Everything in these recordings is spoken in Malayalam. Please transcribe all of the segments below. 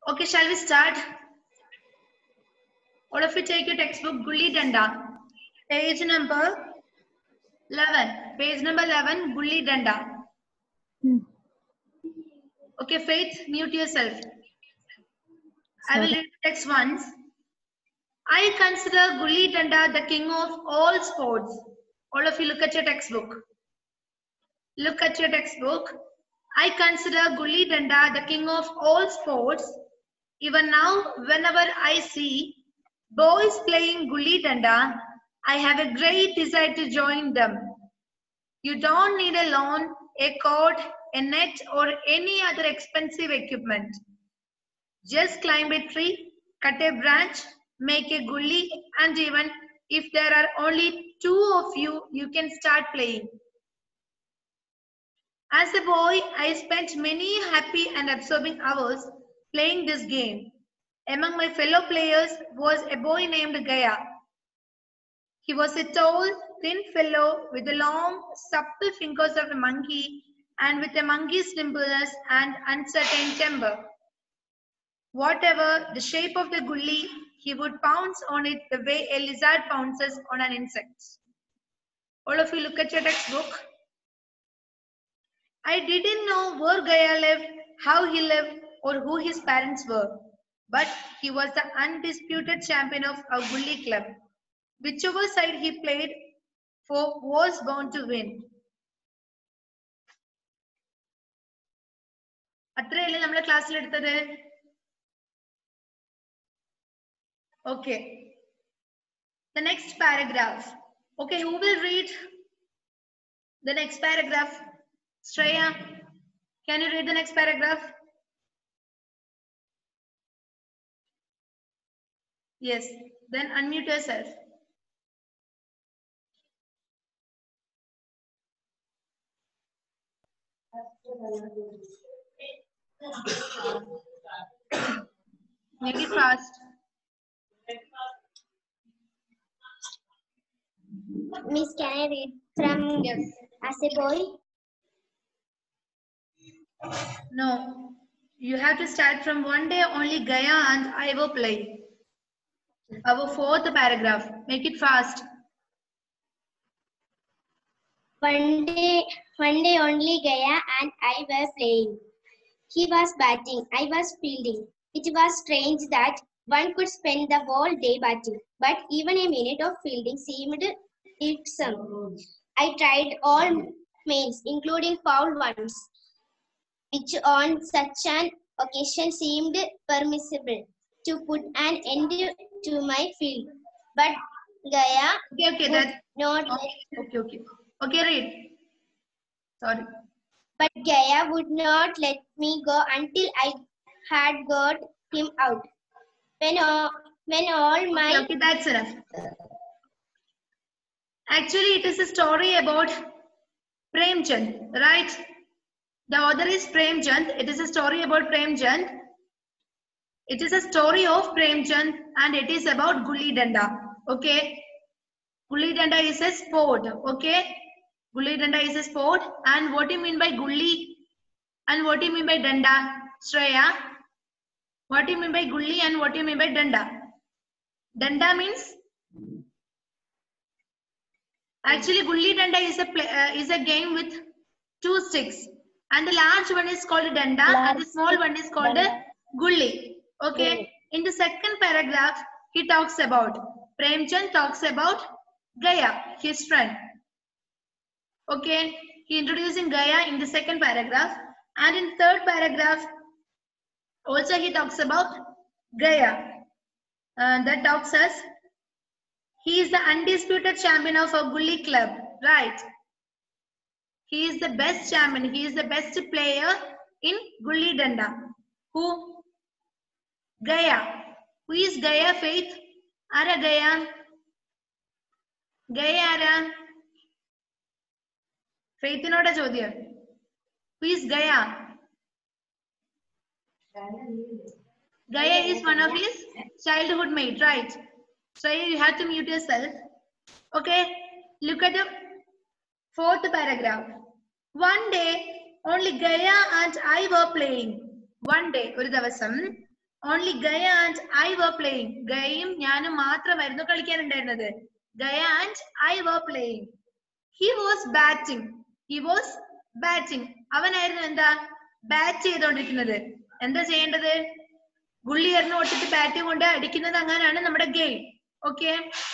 Okay, shall we start? All of you take your textbook, Gulli Danda. Page number 11. Page number 11, Gulli Danda. Okay, Faith, mute yourself. I will read the text once. I consider Gulli Danda the king of all sports. All of you look at your textbook. Look at your textbook. I consider Gulli Danda the king of all sports. Even now, whenever I see boys playing Gulli Danda, I have a great desire to join them. You don't need a lawn, a court, a net, or any other expensive equipment. Just climb a tree, cut a branch, make a gully, and even if there are only two of you, you can start playing. As a boy, I spent many happy and absorbing hours playing this game. Among my fellow players was a boy named Gaya. He was a tall, thin fellow with the long, supple fingers of a monkey and with a monkey's nimbleness and uncertain temper. Whatever the shape of the gully, he would pounce on it the way a lizard pounces on an insect. All of you look at your textbook. I didn't know where Gaya lived, how he lived, or who his parents were, but he was the undisputed champion of our gully club. Whichever side he played for was bound to win. അത്രയല്ലേ നമ്മളെ ക്ലാസ്സിൽ എടുത്തത് okay the next paragraph okay who will read the next paragraph Shreya can you read the next paragraph yes then unmute yourself make it fast Miss, can I read from as a boy? No, you have to start from one day only Gaya and I were playing. Our fourth paragraph. Make it fast. One day, one day only Gaya and I were playing. He was batting, I was fielding. It was strange that one could spend the whole day batting, but even a minute of fielding seemed irksome. I tried all means, including foul ones, which on such an occasion seemed permissible to put an end to my field. But Gaya Okay, okay, would that not let okay, okay. Okay, read. Sorry. But Gaya would not let me go until I had got him out. When all, when all my Okay, okay, that's enough. Actually, it is a story about Premchand, right? The author is Premchand. It is a story about Premchand. It is a story of Premchand and it is about Gulli Danda. Okay. Gulli Danda is a sport. Okay. Gulli Danda is a sport. And what do you mean by Gulli? And what do you mean by Danda? Shreya? What do you mean by Gulli and what do you mean by Danda? Danda means Actually, gulli danda is a play, uh, is a game with two sticks, and the large one is called danda, and the small one is called a gulli. Okay. In the second paragraph, he talks about Premchand talks about Gaya, his friend. Okay. He introducing Gaya in the second paragraph, and in third paragraph, also he talks about Gaya. Uh, that talks as he is the undisputed champion of a Gully club, right? He is the best champion. He is the best player in Gully Danda. Who? Gaya. Who is Gaya Faith? Ara Gaya? Gaya Ara? ഫെയ്ത്തിനോടെ ചോദ്യം who is Gaya Gaya is one of his childhood mate right So you have to mute yourself. Okay. Look at the fourth paragraph. One day, only Gaya and I were playing. One day, ഒരു ദിവസം only Gaya and I were playing ഗയയും ഞാനും മാത്രമായിരുന്നു കളിക്കാനുണ്ടായിരുന്നത് Gaya and I were playing he was batting he was batting അവനായിരുന്നു എന്താ ബാറ്റ് ചെയ്തോണ്ടിരിക്കുന്നത് എന്താ ചെയ്യേണ്ടത് ഗുള്ളി എറിഞ്ഞു കൊടുത്തിട്ട് ബാറ്റ് കൊണ്ട് അടിക്കുന്നത് അങ്ങനെയാണ് നമ്മുടെ ഗെയിം ഓക്കെ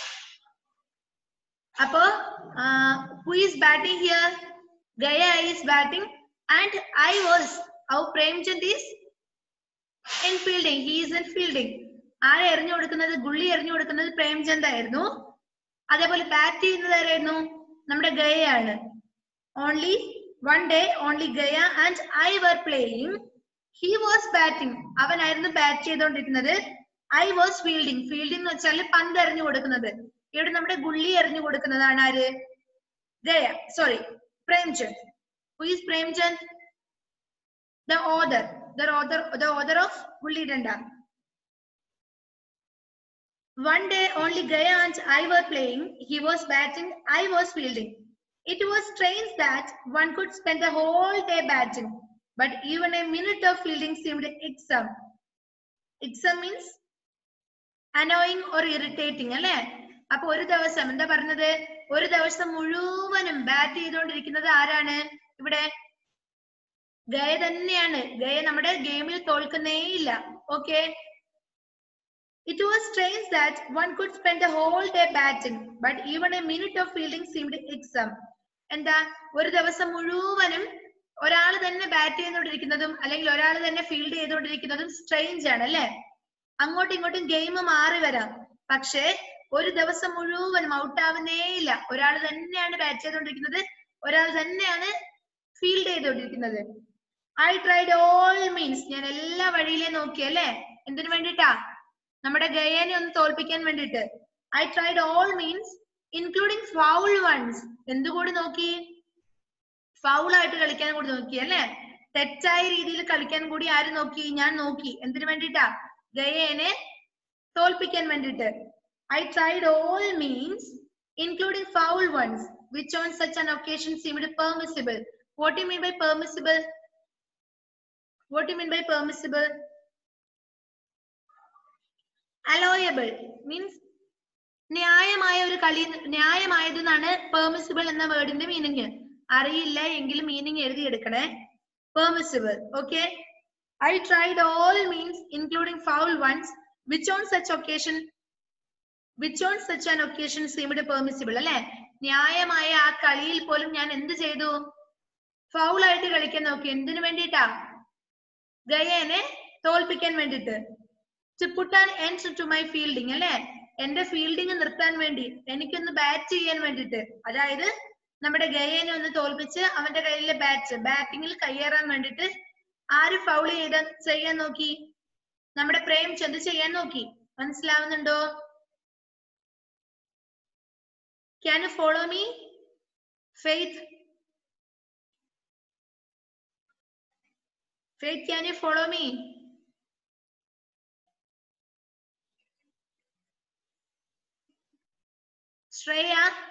അപ്പോ who is batting here Gaya is batting and I was oh Premchand is in fielding he is in fielding ആരെ എറിഞ്ഞു കൊടുക്കുന്നത് ഗുള്ളി എറിഞ്ഞു കൊടുക്കുന്നത് പ്രേംചന്ദ് ആയിരുന്നു അതേപോലെ ബാറ്റ് ചെയ്യുന്നത് ആരായിരുന്നു നമ്മുടെ ഗയയാണ് only one day only Gaya and I were playing he was batting അവനായിരുന്നു ബാറ്റ് ചെയ്തുകൊണ്ടിരുന്നത് ഐ വാസ് ഫീൽഡിംഗ് ഫീൽഡിംഗ് എന്ന് വെച്ചാൽ പന്ത് എറിഞ്ഞു കൊടുക്കുന്നത് ഇവിടെ നമ്മുടെ ഗുള്ളി എറിഞ്ഞു കൊടുക്കുന്നതാണ് ആര് Gaya sorry Premchand who is Premchand the author the author the author of gulli danda one day only gaya and i were playing he was batting i was fielding it was strange that one could spend the whole day batting but even a minute of fielding seemed irksome irksome means annoying or irritating അല്ലേ അപ്പൊ ഒരു ദിവസം എന്താ പറഞ്ഞത് ഒരു ദിവസം മുഴുവനും ബാറ്റ് ചെയ്തുകൊണ്ടിരിക്കുന്നത് ആരാണ് ഇവിടെ ഗയ തന്നെയാണ് ഗയ നമ്മുടെ ഗെയിമിൽ തോൽക്കുന്നേ ഇല്ല okay it was strange that one could spend a whole day batting but even a minute of fielding seemed exam എന്താ ഒരു ദിവസം മുഴുവനും ഒരാൾ തന്നെ ബാറ്റ് ചെയ്തുകൊണ്ടിരിക്കുന്നതും അല്ലെങ്കിൽ ഒരാൾ തന്നെ ഫീൽഡ് ചെയ്തുകൊണ്ടിരിക്കുന്നതും സ്ട്രെയിഞ്ച് ആണ് അല്ലെ അങ്ങോട്ടും ഇങ്ങോട്ടും ഗെയിം മാറി വരാം പക്ഷേ ഒരു ദിവസം മുഴുവനും ഔട്ട് ആവുന്നേ ഇല്ല ഒരാൾ തന്നെയാണ് ബാറ്റ് ചെയ്തുകൊണ്ടിരിക്കുന്നത് ഒരാൾ തന്നെയാണ് ഫീൽഡ് ചെയ്തുകൊണ്ടിരിക്കുന്നത് ഐ ട്രൈഡ് ഓൾ മീൻസ് ഞാൻ എല്ലാ വഴിയിലെ നോക്കി അല്ലേ എന്തിനു വേണ്ടിട്ടാ നമ്മുടെ ഗയനെ ഒന്ന് തോൽപ്പിക്കാൻ വേണ്ടിട്ട് I tried all means including foul ones എന്തുകൂടി നോക്കി ഫൗൾ ആയിട്ട് കളിക്കാൻ കൂടി നോക്കി അല്ലേ തെറ്റായ രീതിയിൽ കളിക്കാൻ കൂടി ആര് നോക്കി ഞാൻ നോക്കി എന്തിനു വേണ്ടിട്ടാ ഗയേനെ തോൽപ്പിക്കാൻ വേണ്ടിട്ട് I tried all means including foul ones which on such an occasion seemed permissible what do you mean by permissible what do you mean by permissible allowable means ന്യായമായ ഒരു കളി ന്യായമായതെന്നാണ് പെർമിസിബിൾ എന്ന വേർഡിന്റെ മീനിങ് അറിയില്ല എങ്കിലും മീനിങ് എഴുതിയെടുക്കണേ permissible okay I tried all means including foul ones which on such occasion which on such an occasion seemed permissible അല്ലെ ന്യായമായ ആ കളിയിൽ പോലും ഞാൻ എന്ത് ചെയ്തു ഫൗൾ ആയിട്ട് കളിക്കാൻ നോക്കി എന്തിനു വേണ്ടിയിട്ടാ ഗയേനെ തോൽപ്പിക്കാൻ വേണ്ടിട്ട് to put an end to my fielding അല്ലെ എന്റെ ഫീൽഡിങ് നിർത്താൻ വേണ്ടി എനിക്കൊന്ന് ബാറ്റ് ചെയ്യാൻ വേണ്ടിട്ട് അതായത് നമ്മുടെ ഗയേനെ ഒന്ന് തോൽപ്പിച്ച് അവന്റെ കയ്യിലെ ബാറ്റ് ബാറ്റിങ്ങിൽ കയ്യേറാൻ വേണ്ടിട്ട് ആര് ഫൗൾ ചെയ്ത ചെയ്യാൻ നോക്കി നമ്മുടെ പ്രേംചന്ദ് ചെയ്യാൻ നോക്കി മനസ്സിലാവുന്നുണ്ടോ can you follow me Faith Faith, can you follow me? Shreya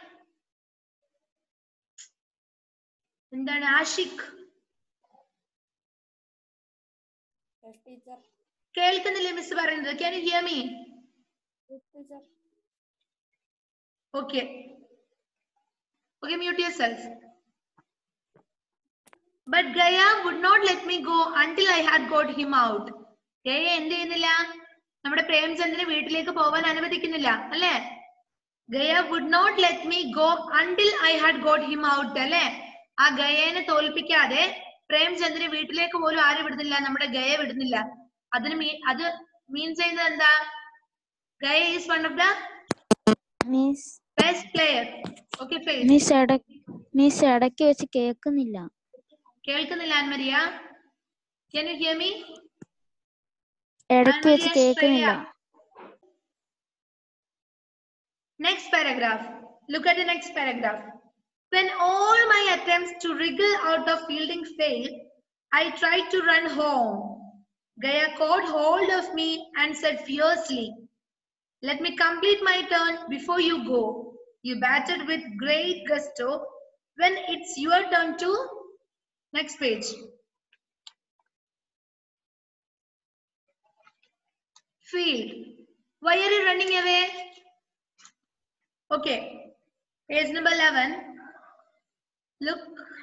എന്താണ് ആഷിഖ് Yes, teacher. കേൾക്കുന്നില്ലേ മിസ് പറയുന്നത് can you hear me Yes, teacher. Okay okay mute yourself but Gaya would not let me go until I had got him out Gaya എന്ത് ചെയ്യുന്നില്ല നമ്മുടെ പ്രേംചന്ദ്രനെ വീട്ടിലേക്ക് പോവാൻ അനുവദിക്കുന്നില്ല അല്ലേ Gaya would not let me go until I had got him out അല്ലേ ആ ഗയേനെ തോൽപ്പിക്കാതെ പ്രേംചന്ദ്രനെ വീട്ടിലേക്ക് പോലും ആര് വിടുന്നില്ല നമ്മുടെ ഗയ വിടുന്നില്ല അതിന് മീ അത് മീൻ ചെയ്യുന്നത് എന്താ Gaya is one of the miss best player okay face miss ഇട മിസ് ഇടയ്ക്ക് വെച്ച് കേൾക്കുന്നില്ല കേൾക്കുന്നില്ല Anmaria can you hear me ഇടയ്ക്ക് വെച്ച് Anmaria കേൾക്കുന്നില്ല Shreya. Next paragraph. Look at the next paragraph. When all my attempts to wriggle out of fielding failed, I tried to run home. Gaya caught hold of me and said fiercely, Let me complete my turn before you go. You batted with great gusto. When it's your turn to. Next page. field. Why are you running away? Okay. Page number 11. Look.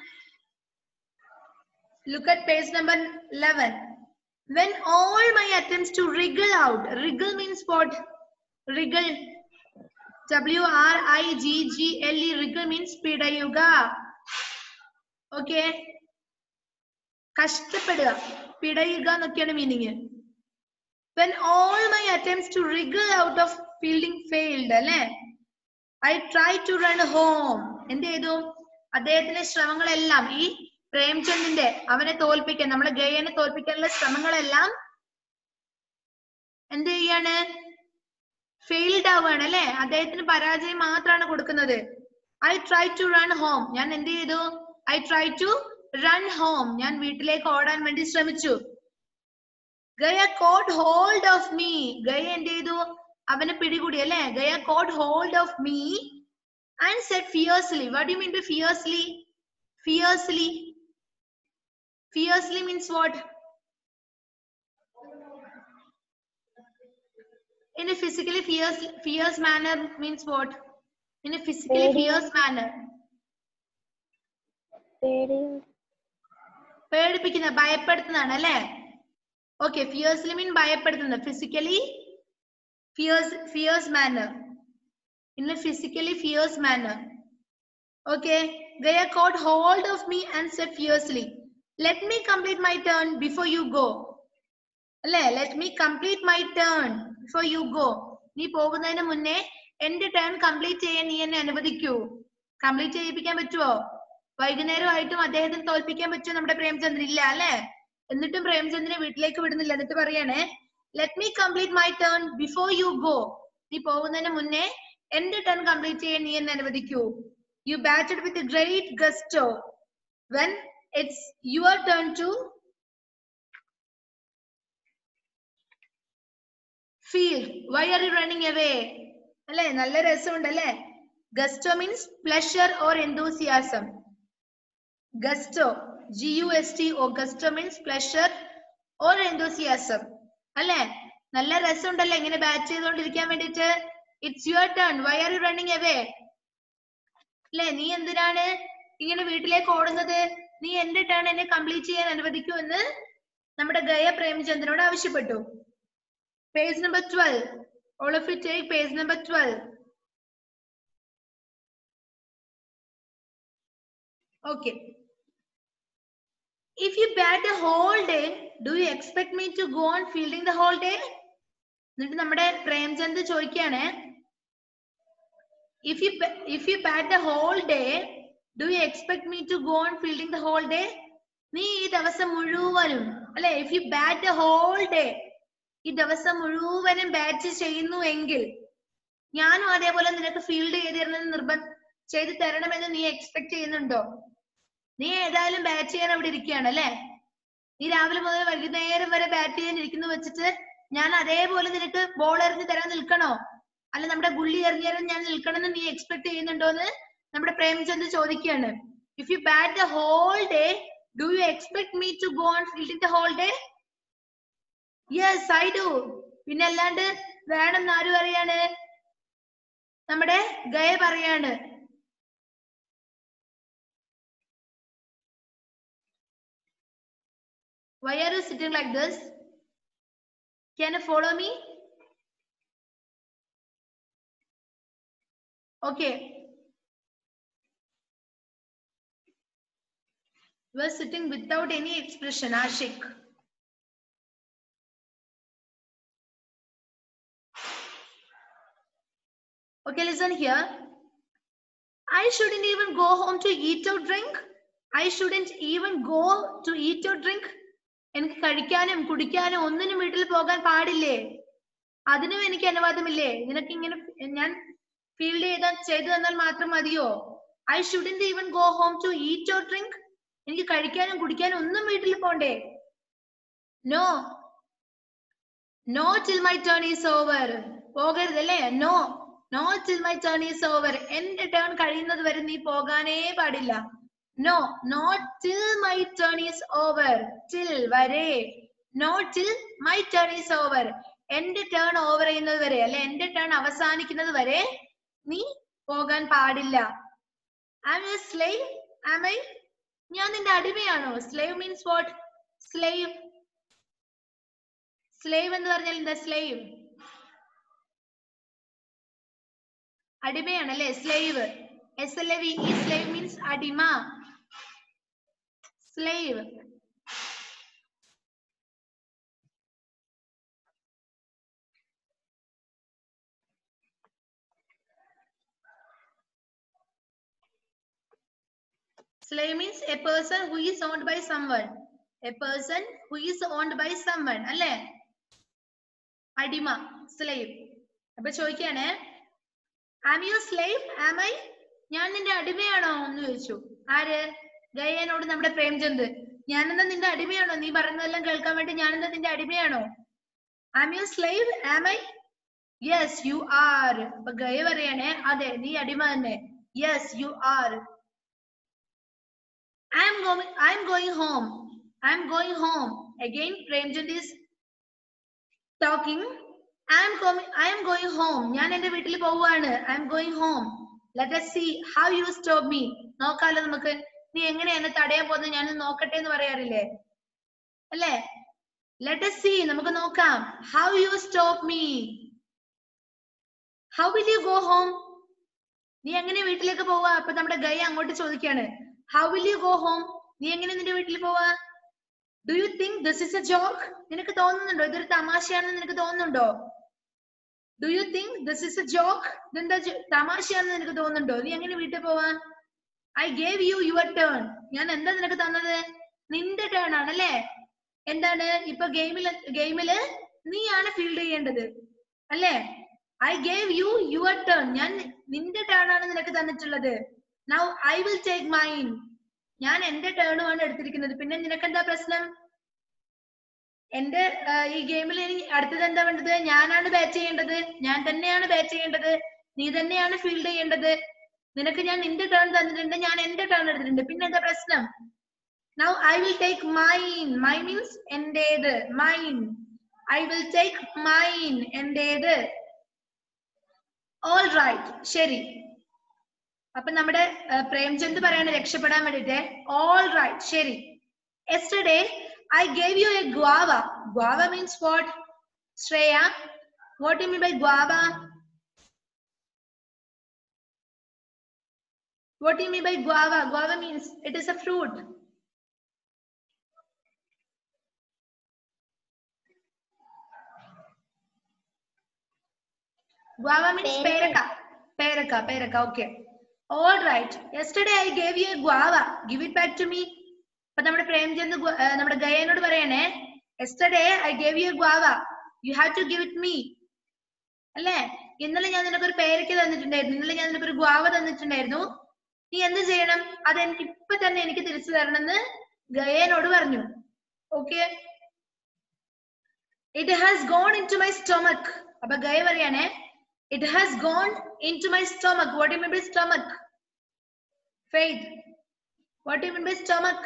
Look at page number 11. When all my attempts to wriggle out, wriggle means what? Wriggle. W R I G G L E, wriggle means pidayuga. Okay. കഷ്ടപ്പെടുക പിടയുക എന്നൊക്കെയാണ് meaning when all my attempts to wriggle out of fielding failed അല്ലെ I try to run home എന്ത് ചെയ്തു അദ്ദേഹത്തിന്റെ ശ്രമങ്ങളെല്ലാം ഈ പ്രേംചന്ദിന്റെ അവനെ തോൽപ്പിക്കാൻ നമ്മളെ ഗയനെ തോൽപ്പിക്കാനുള്ള ശ്രമങ്ങളെല്ലാം എന്ത് ചെയ്യാണ് ഫെയിൽഡ് ആവുകയാണ് അല്ലെ അദ്ദേഹത്തിന് പരാജയം മാത്രമാണ് കൊടുക്കുന്നത് I try to run home ഞാൻ എന്ത് ചെയ്തു I try to run home ഞാൻ വീട്ടിലേക്ക് ഓടാൻ വേണ്ടി ശ്രമിച്ചു Gaya caught hold of me Gaya എന്ത് ചെയ്തു അവനെ പിടികൂടി അല്ലെ Gaya caught hold of me and set fiercely what you mean by fiercely fiercely fiercely means what in a physically fierce fierce manner means what in a physically Very- fierce manner പേടി പേടിപ്പിക്കുന്ന ഭയപ്പെടുത്തുന്നതാണ് അല്ലെ ഓക്കെ ഫിയേഴ്സ്ലി മീൻ ഭയപ്പെടുത്തുന്നത് physically fierce fierce manner in a physically fierce manner okay Gaya caught hold of me and set fiercely let me complete my turn before you go അല്ലേ let me complete my turn before you go നീ പോകുന്നതിന് മുന്നേ എന്റെ ടേൺ കംപ്ലീറ്റ് ചെയ്യാൻ നീ എന്നെ അനുവദിക്കൂ കംപ്ലീറ്റ് ചെയ്യിപ്പിക്കാൻ പറ്റുമോ വൈകുന്നേരമായിട്ടും അദ്ദേഹത്തിന് തോൽപ്പിക്കാൻ പറ്റുമോ നമ്മുടെ പ്രേംചന്ദ്രൻ ഇല്ല അല്ലെ എന്നിട്ടും പ്രേംചന്ദ്രനെ വീട്ടിലേക്ക് വിടുന്നില്ല എന്നിട്ട് പറയണേ let me complete my turn before you go നീ പോകുന്നതിന് മുന്നേ എന്റെ ടേൺ കംപ്ലീറ്റ് ചെയ്യാൻ നീ എന്നെ അനുവദിക്കൂ you batted with great gusto when it's your turn to field why are you running away അല്ലെ നല്ല രസമുണ്ട് അല്ലെ gusto means pleasure or enthusiasm gusto G U S T O gusto means pleasure or enthusiasm അല്ലെ നല്ല രസമുണ്ടല്ലേ ഇങ്ങനെ ബാറ്റ് ചെയ്തുകൊണ്ടിരിക്കാൻ വേണ്ടിട്ട് it's your turn why are you running away അല്ലെ നീ എന്തിനാണ് ഇങ്ങനെ വീട്ടിലേക്ക് ഓടുന്നത് നീ എന്റെ ടേൺ എന്നെ കംപ്ലീറ്റ് ചെയ്യാൻ അനുവദിക്കൂ എന്ന് നമ്മുടെ ഗയ പ്രേമചന്ദ്രനോട് ആവശ്യപ്പെട്ടു Page number 12. All of you take page number 12. Okay. If you bat the whole day, do you expect me to go on fielding the whole day? എന്നിട്ട് നമ്മുടെ പ്രേംചന്ദ് ചോദിക്കാണ് if you ba- if you bat the whole day do you expect me to go on fielding the whole day നീ ഈ ദിവസം മുഴുവനും അല്ലെ if you bat the whole day ഈ ദിവസം മുഴുവനും ബാറ്റ് ചെയ്യുന്നു എങ്കിൽ ഞാനും അതേപോലെ നിനക്ക് ഫീൽഡ് ചെയ്ത് തരണം നിർബന്ധ ചെയ്ത് തരണമെന്ന് നീ എക്സ്പെക്ട് ചെയ്യുന്നുണ്ടോ നീ ഏതായാലും ബാറ്റ് ചെയ്യാൻ അവിടെ ഇരിക്കുകയാണ് അല്ലെ നീ രാവിലെ മുതൽ വൈകുന്നേരം വരെ ബാറ്റ് ചെയ്യാൻ ഇരിക്കുന്നു വെച്ചിട്ട് ഞാൻ അതേപോലെ നിനക്ക് ബോൾ എറിഞ്ഞ് തരാൻ നിൽക്കണോ അല്ല നമ്മുടെ ഗുള്ളി എറിഞ്ഞ് തരാൻ ഞാൻ നിൽക്കണമെന്ന് നീ എക്സ്പെക്ട് ചെയ്യുന്നുണ്ടോന്ന് നമ്മുടെ പ്രേംചന്ദ് ചോദിക്കുകയാണ് if you bat the whole day do you expect me to go on fielding the whole day yes I do പിന്നെ അല്ലാണ്ട് വേണം ആര് പറയാണ് നമ്മുടെ ഗയ പറയാണ് Why are you sitting like this? Can you follow me? Okay. You are sitting without any expression, Ashik. Okay, listen here. I shouldn't even go home to eat or drink. I shouldn't even go to eat or drink. എനിക്ക് കഴിക്കാനും കുടിക്കാനും ഒന്നിനും വീട്ടിൽ പോകാൻ പാടില്ലേ അതിനും എനിക്ക് അനുവാദമില്ലേ നിനക്ക് ഇങ്ങനെ ഞാൻ ഫീൽഡ് ചെയ്ത ചെയ്തു തന്നാൽ മാത്രം മതിയോ I shouldn't even go home to eat or drink എനിക്ക് കഴിക്കാനും കുടിക്കാനും ഒന്നും വീട്ടിൽ പോണ്ടേ no no till my turn is over പോകരുത് അല്ലേ no no till my turn is over എന്റെ ടേൺ കഴിയുന്നത് വരെ നീ പോകാനേ പാടില്ല no not till my turn is over till വരെ not till my turn is over എന്റെ ടേൺ ഓവർ ചെയ്യുന്നത് വരെ അല്ലെ എന്റെ ടേൺ അവസാനിക്കുന്നത് വരെ നീ പോകാൻ പാടില്ല am a slave am I ഞാൻ നിന്റെ അടിമയാണോ slave means what slave slave എന്ന് പറഞ്ഞാൽ എന്താ സ്ലേവ് അടിമയാണ് അല്ലെ slave S L A V E slave means അടിമ slave Slave means a person who is owned by someone. A person who is owned by someone. അല്ലേ അടിമ സ്ലേവ് അപ്പൊ ചോദിക്കാണ് am you slave am I ഞാൻ നിന്റെ അടിമയാണോ എന്ന് ചോദിച്ചു ആര് ഗയനോട് നമ്മുടെ പ്രേംചന്ദ് ഞാനെന്താ നിന്റെ അടിമയാണോ നീ പറയുന്നതെല്ലാം കേൾക്കാൻ വേണ്ടി ഞാനെന്താ നിന്റെ അടിമയാണോ am you slave am I yes you are അപ്പൊ ഗയ പറയണേ അതെ നീ അടിമ തന്നെ yes you are I am going. I am going home. I am going home. Again, Premchand is talking. I am coming. I am going home. ഞാൻ എന്റെ വീട്ടിൽ പോവുകയാണ്. I am going home. Let us see how you stop me. നോക്കാലോ നമുക്ക് നീ എങ്ങനെ എന്നെ തടയാൻ പോകുന്നത് ഞാൻ നോക്കട്ടെ എന്ന് പറയാറില്ലേ അല്ലേ ലെറ്റ് us see നമുക്ക് നോക്കാം how you stop me. How will you go home? നീ എങ്ങനെ വീട്ടിലേക്ക് പോവാ അപ്പൊ നമ്മുടെ ഗയ അങ്ങോട്ട് ചോദിക്കാണ് how will you go home നീ എങ്ങനെ നിന്റെ വീട്ടിൽ പോവാ do you think this is a joke നിനക്ക് തോന്നുന്നുണ്ടോ ഇതൊരു തമാശയാണെന്ന് നിനക്ക് തോന്നുന്നുണ്ടോ do you think this is a joke ഇതെന്താ ജോ- തമാശയാണെന്ന് നിനക്ക് തോന്നുന്നുണ്ടോ നീ എങ്ങനെ വീട്ടിൽ പോവാ I gave you your turn ഞാൻ എന്താ നിനക്ക് തന്നത് നിന്റെ ടേൺ ആണല്ലേ എന്താണ് ഇപ്പൊ ഗെയിമില് ഗെയിമില് നീയാണ് ഫീൽഡ് ചെയ്യേണ്ടത് അല്ലേ I gave you your turn ഞാൻ നിന്റെ ടേൺ ആണ് നിനക്ക് തന്നിട്ടുള്ളത് now I will take mine ഞാൻ എന്റെ ടേണുമാണ് എടുത്തിരിക്കുന്നത് പിന്നെ നിനക്ക് എന്താ പ്രശ്നം എന്റെ ആ, ഈ ഗെയിമിൽ ഇനി അടുത്തത് എന്താ വേണ്ടത് ഞാനാണ് ബാറ്റ് ചെയ്യേണ്ടത് ഞാൻ തന്നെയാണ് ബാറ്റ് ചെയ്യേണ്ടത് നീ തന്നെയാണ് ഫീൽഡ് ചെയ്യേണ്ടത് നിനക്ക് ഞാൻ നിന്റെ ടേൺ തന്നിട്ടുണ്ട് ഞാൻ എന്റെ ടേൺ എടുത്തിട്ടുണ്ട് പിന്നെ എന്താ പ്രശ്നം now I will take mine my means എന്റേത് mine I will take mine എന്റേത് ഓൾ റൈറ്റ് ശരി അപ്പൊ നമ്മുടെ ആ, പ്രേംചന്ദ് പറയാണ് രക്ഷപ്പെടാൻ വേണ്ടിട്ട് ഓൾ റൈറ്റ് ശരി yesterday I gave you a guava guava means what Shreya what you mean by guava what you mean by guava guava means it is a fruit Guava means Peraka. peraka. Peraka, peraka, okay. All right. Yesterday I gave you a guava. Give it back to me. അപ്പൊ നമ്മുടെ പ്രേംചന്ദ് ഗു- ആ, നമ്മുടെ ഗയനോട് പറയണേ yesterday I gave you guava you have to give it me അല്ലേ ഇന്നലെ ഞാൻ നിനക്കൊരു പേരയ്ക്ക് തന്നിട്ടുണ്ടായിരുന്നു ഇന്നലെ ഞാൻ നിനക്കൊരു ഗുവാവ തന്നിട്ടുണ്ടായിരുന്നു നീ എന്ത് ചെയ്യണം അത് എനിക്ക് ഇപ്പൊ തന്നെ എനിക്ക് തിരിച്ചു തരണമെന്ന് ഗയനോട് പറഞ്ഞു okay it has gone into my stomach അപ്പൊ ഗയ പറയാണ് it has gone into my stomach what you mean by stomach Faith what you mean by stomach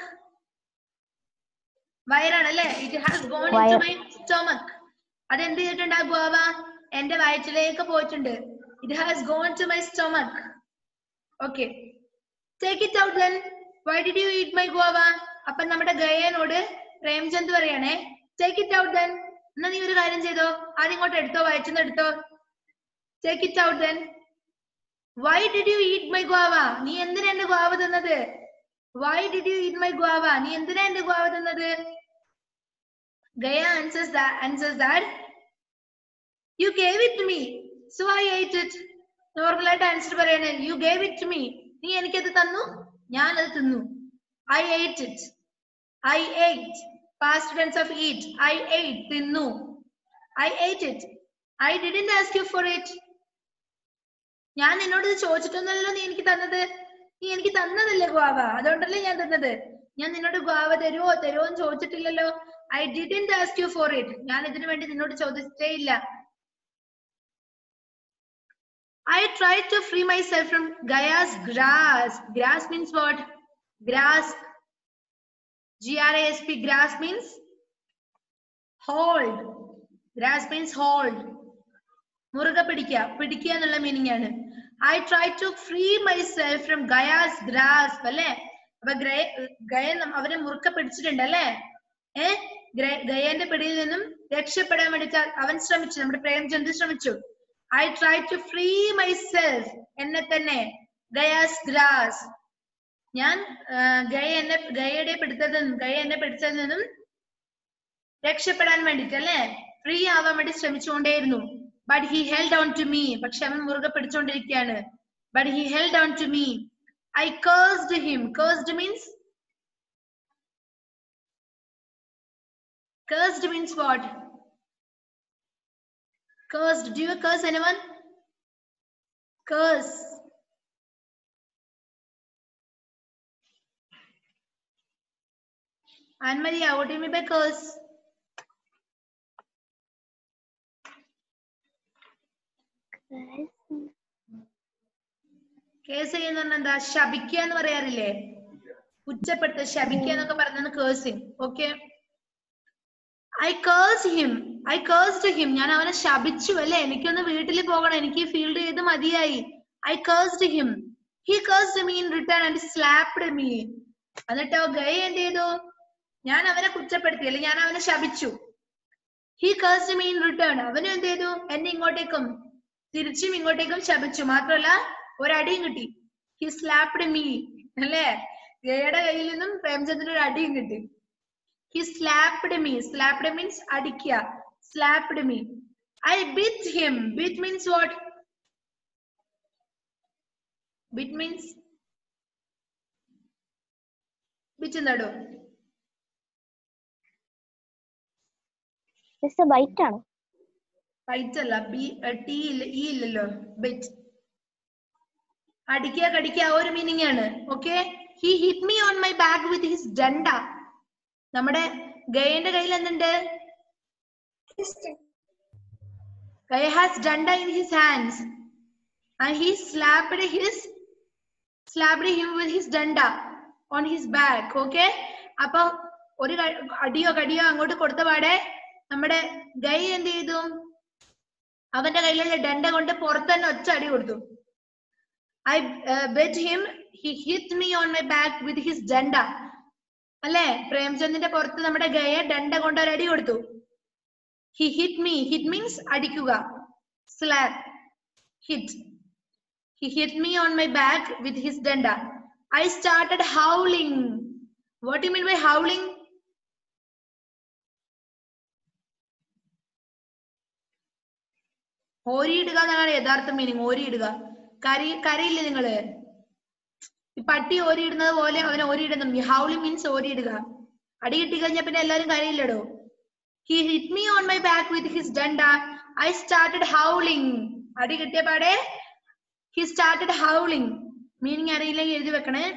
വയറാണ് അല്ലേ it has gone into my stomach അത് എന്ത് ചെയ്തിട്ടുണ്ട് ആ ഗോവ എന്റെ വയറ്റിലേക്ക് പോയിട്ടുണ്ട് it has gone to my stomach okay take it out then why did you eat my guava അപ്പൊ നമ്മുടെ ഗയനോട് പ്രേംചന്ദ് പറയണേ ടേക്ക് ഇറ്റ് ഔട്ട് ദെൻ എന്നാ നീ ഒരു കാര്യം ചെയ്തോ ആദ്യം ഇങ്ങോട്ട് എടുത്തോ വയറ്റുന്ന എടുത്തോ take it out then why did you eat my guava നീ എന്തിനാ എന്റെ ഗോവ തന്നത് why did you eat my guava നീ എന്തിനാ എന്റെ ഗോവ തന്നത് Gaya answers answers that you gave it me so I ate it normal ആയിട്ട് ആൻസർ പറയണേ യു ഗേവ് ഇറ്റ് മീ നീ എനിക്കത് തന്നു ഞാൻ അത് തിന്നു I ate it I ate past tense of eat i ate തിന്നു i ate it i didn't ask you for it ഞാൻ നിന്നോട് ഇത് ചോദിച്ചിട്ടൊന്നുമല്ലോ നീ എനിക്ക് തന്നത് നീ എനിക്ക് തന്നതല്ലേ ഗുവാവ അതുകൊണ്ടല്ലേ ഞാൻ തന്നത് ഞാൻ നിന്നോട് ഗുവാവ തരുവോ തരുവോ എന്ന് ചോദിച്ചിട്ടില്ലല്ലോ I didn't ask you for it ഞാൻ ഇതിനു വേണ്ടി നിന്നോട് ചോദിച്ചിട്ടേ ഇല്ല I tried to free myself from Gaya's grasp. Grasp means what? Grasp. G R A S P. Grasp means hold. Grasp means hold മുറുകെ പിടിക്കുക പിടിക്കുക എന്നുള്ള മീനിങ് ആണ് I try to free myself from Gaya's grasp അല്ലെ അപ്പൊ ഗ്രേ ഗയ നം- അവരെ മുറുക്കെ പിടിച്ചിട്ടുണ്ട് അല്ലെ ഏ ഗ്രേ- ഗയന്റെ പിടിയിൽ നിന്നും രക്ഷപ്പെടാൻ വേണ്ടിട്ട് അവൻ ശ്രമിച്ചു നമ്മുടെ പ്രേംചന്ദ് ശ്രമിച്ചു I try to free myself എന്നെ തന്നെ ഗയാസ് ഗ്രാസ് ഞാൻ ആ, ഗയ എന്നെ ഗയയുടെ പിടുത്തത്തിൽ നിന്നും ഗയ എന്നെ പിടിച്ചതിൽ നിന്നും രക്ഷപ്പെടാൻ വേണ്ടിട്ട് അല്ലെ ഫ്രീ ആവാൻ വേണ്ടി ശ്രമിച്ചുകൊണ്ടേയിരുന്നു but he held on to me പക്ഷെ അവൻ മുറുകെ പിടിച്ചുകൊണ്ടിരിക്കുകയാണ് but he held on to me I cursed him cursed means cursed means what cursed do you curse anyone curse Anne Maria, what do you mean by curse? കേസ് ചെയ്യുന്ന പറഞ്ഞാ എന്താ ശപിക്കുക എന്ന് പറയാറില്ലേ ഉച്ചപ്പെടുത്ത ശപിക്കുക എന്നൊക്കെ പറയുന്നത് cursing okay I curse him I cursed him ഞാൻ അവനെ ശപിച്ചു അല്ലെ എനിക്കൊന്ന് വീട്ടിൽ പോകണം എനിക്ക് ഫീൽഡ് ചെയ്ത് മതിയായി I cursed him he cursed me in return and slapped me എന്നിട്ടോ ഗൈ എന്ത് ചെയ്തു ഞാൻ അവനെ കുറ്റപ്പെടുത്തി അല്ലെ ഞാൻ അവനെ ശപിച്ചു he cursed me in return അവനും എന്ത് ചെയ്തു എന്നെ ഇങ്ങോട്ടേക്കും തിരിച്ചും ഇങ്ങോട്ടേക്കും ശപിച്ചു മാത്രമല്ല ഒരടിയും കിട്ടി ഹി സ്ലാപ്ഡ് മീ അല്ലേ ഗയയുടെ കയ്യിൽ നിന്നും പ്രേംചന്ദ്രന് ഒരു അടിയും കിട്ടി he slapped me slapped means അടിക്കുക slapped me I bit him bit means what bit means bit എന്താടോ ബൈറ്റ് ആണോ ഫൈറ്റ് അല്ല ബി ടി ഇല്ല ഇ ഇല്ലല്ലോ ബിറ്റ് അടിക്കുക കടിക്കുക ആ ഒരു മീനിങ് ആണ് okay he hit me on my back with his danda നമ്മുടെ ഗയന്റെ കയ്യിൽ എന്തുണ്ട് Gaya has danda in his hands and he slapped his slapped him with his danda on his back okay അപ്പൊ ഒരു ക- അടിയോ കടിയോ അങ്ങോട്ട് കൊടുത്ത പാടെ നമ്മുടെ ഗൈ എന്ത് ചെയ്തു അവന്റെ കയ്യിലുള്ള ഡണ്ട കൊണ്ട് പുറത്ത് തന്നെ ഒറ്റ അടി കൊടുത്തു I bit him he hit me on my back with his danda അല്ലേ പ്രേംചന്ദിന്റെ പുറത്ത് നമ്മുടെ ഗയ ഡണ്ട കൊണ്ട് ഒരു അടി കൊടുത്തു he hit me hit means അടിക്കുക slap hit he hit me on my back with his danda I started howling what you mean by howling ഓരിയിടുക എന്നാണ് യഥാർത്ഥ മീനിങ് ഓരിയിടുക കരി കരയില്ലേ നിങ്ങള് ഈ പട്ടി ഓരിയിടുന്നത് പോലെ അവൻ ഓരിയിടുന്നു ഹൗളി മീൻസ് ഓരിയിടുക അടി കിട്ടി കഴിഞ്ഞാൽ പിന്നെ എല്ലാരും കരയില്ലടോ he hit me on my back with his danda I started howling അടി കിട്ടിയ പാടെ ഹി സ്റ്റാർട്ടഡ് ഹൗളിംഗ് മീനിങ് അറിയില്ലെങ്കിൽ എഴുതി വെക്കണേ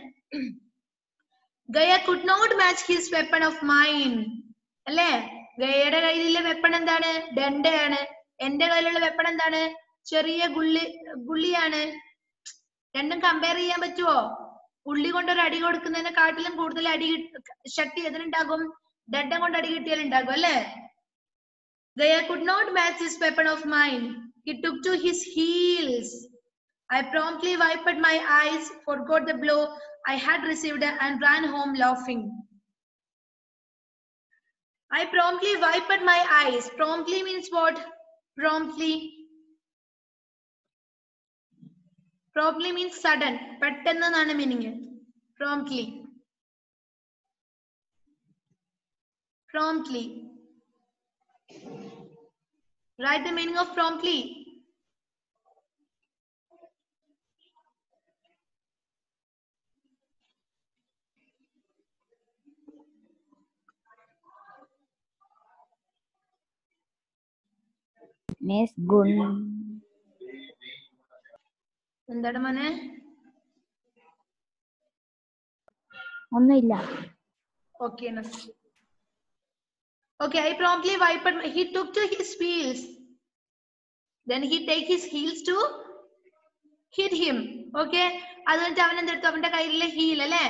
Gaya could not match his weapon of mine അല്ലേ ഗയയുടെ കയ്യിലുള്ള വെപ്പൺ എന്താണ് ഡണ്ടയാണ് എന്റെ കയ്യിലുള്ള വെപ്പൺ എന്താണ് ചെറിയ ഗുള്ളി ഗുള്ളിയാണ് രണ്ടും കമ്പയർ ചെയ്യാൻ പറ്റുമോ ഉള്ളി കൊണ്ട് ഒരു അടി കൊടുക്കുന്നതിനെക്കാട്ടിലും കൂടുതൽ അടി കിട്ട- ശക്തി എതിനുണ്ടാകും ഡണ്ടം കൊണ്ട് അടി കിട്ടിയാൽ ഉണ്ടാകും അല്ലേ Gaya could not match his weapon of mine he took to his heels I promptly wiped my eyes, forgot the blow I had received, and ran home laughing. I promptly wiped my eyes. Promptly means what? Promptly. Promptly means sudden. പെട്ടെന്ന് എന്നാണ് meaning promptly. Promptly. Write the meaning of promptly. മിസ് ഗുൺ എന്താണ് മോനെ ഒന്നുമില്ല Okay, enough. Okay, I promptly wiped. My, he took to his heels. Then he take his heels to hit him. Okay. അത് കഴിഞ്ഞിട്ട് അവൻ എന്തെടുത്തു അവന്റെ കയ്യിലെ ഹീൽ അല്ലേ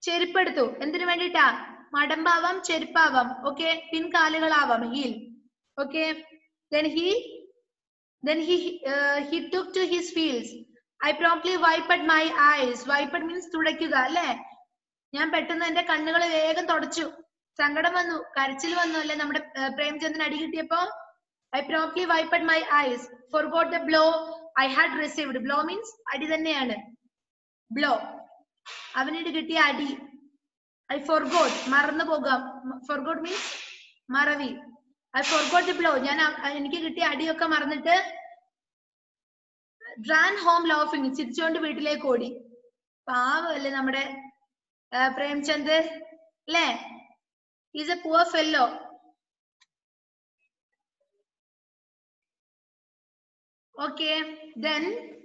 ചെരുപ്പെടുത്തു എന്തിനു വേണ്ടിട്ടാ മടമ്പാവാം ചെരുപ്പാവാം ഓക്കെ പിൻകാലുകളാവാം heel okay then he then he uh, he took to his fields i promptly wiped my eyes wiped means തുടയ്ക്കുക അല്ലേ ഞാൻ പെട്ടെന്ന് എന്റെ കണ്ണുകൾ വേഗം തുടച്ചു സങ്കടം വന്നു കരച്ചിൽ വന്നു അല്ലെ നമ്മുടെ ഏർ, പ്രേംചന്ദ്രൻ അടി കിട്ടിയപ്പോ I promptly wiped my eyes forgot the blow I had received blow means അടി തന്നെയാണ് ബ്ലോ അവനിട്ട് കിട്ടിയ അടി ഐ ഫോർഗോട്ട് മറന്നു പോകാം ഫോർഗോട്ട് മീൻസ് മറവി ഐ ഫോർഗോട്ട് ദി ബ്ലോ ഞാൻ അ- എനിക്ക് കിട്ടിയ അടിയൊക്കെ മറന്നിട്ട് ഡ്രാൻ ഹോം ലോഫിങ് ചിരിച്ചുകൊണ്ട് വീട്ടിലേക്ക് ഓടി പാവല്ലേ നമ്മുടെ ആ, പ്രേംചന്ദ് അല്ലേ is a poor fellow okay then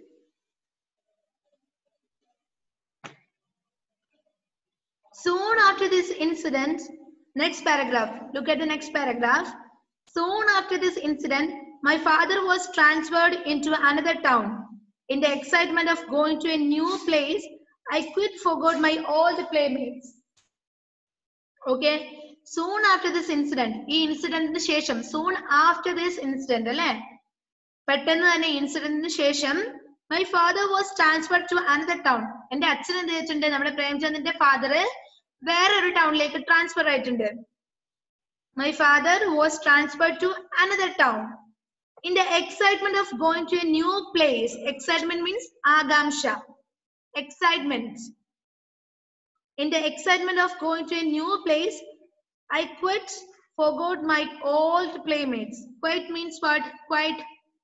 Soon after this incident, next paragraph, look at the next paragraph. Soon after this incident, my father was transferred into another town. In the excitement of going to a new place, I quite forgot my old playmates. Okay. Soon after this incident, ഈ ഇൻസിഡന്റിന് ശേഷം soon after this incident അല്ലേ പെട്ടെന്ന് തന്നെ ഇൻസിഡന്റിന് ശേഷം my father was transfer to another town എന്റെ അച്ഛൻ എന്ത് ചെയ്തിട്ടുണ്ട് നമ്മുടെ പ്രേംചന്ദിന്റെ ഫാദർ വേറൊരു ടൗണിലേക്ക് ട്രാൻസ്ഫർ ആയിട്ടുണ്ട് my father was transfer to another town in the excitement of going to a new place excitement means ആകാംക്ഷ excitement in the excitement of going to a new place, I quite forgot my old playmates. Quite means what? Quite.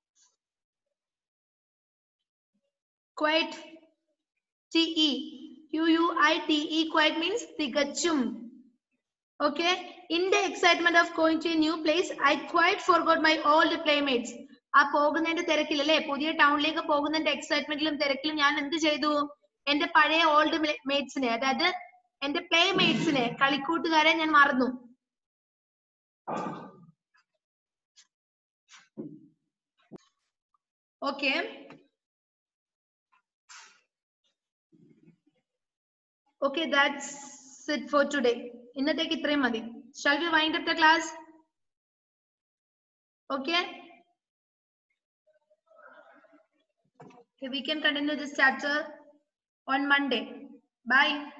Quite. T-E. Q-U-I-T-E. Quite means തികച്ചും. Okay. In the excitement of going to a new place, I quite forgot my old playmates. ആ പോകുന്നതിന്റെ തിരക്കിൽ അല്ലെ പുതിയ ടൗണിലേക്ക് പോകുന്നതിന്റെ എക്സൈറ്റ്മെന്റിലും തിരക്കിലും ഞാൻ എന്ത് ചെയ്തു എന്റെ പഴയ ഓൾഡ് മേറ്റ്സിനെ അതായത് എന്റെ പ്ലേ മേറ്റ്സിനെ കളിക്കൂട്ടുകാരെ ഞാൻ മറന്നു okay okay that's it for today ഇന്നത്തേക്ക് ഇത്രയും മതി shall we wind up the class okay we can continue this chapter on Monday. Bye.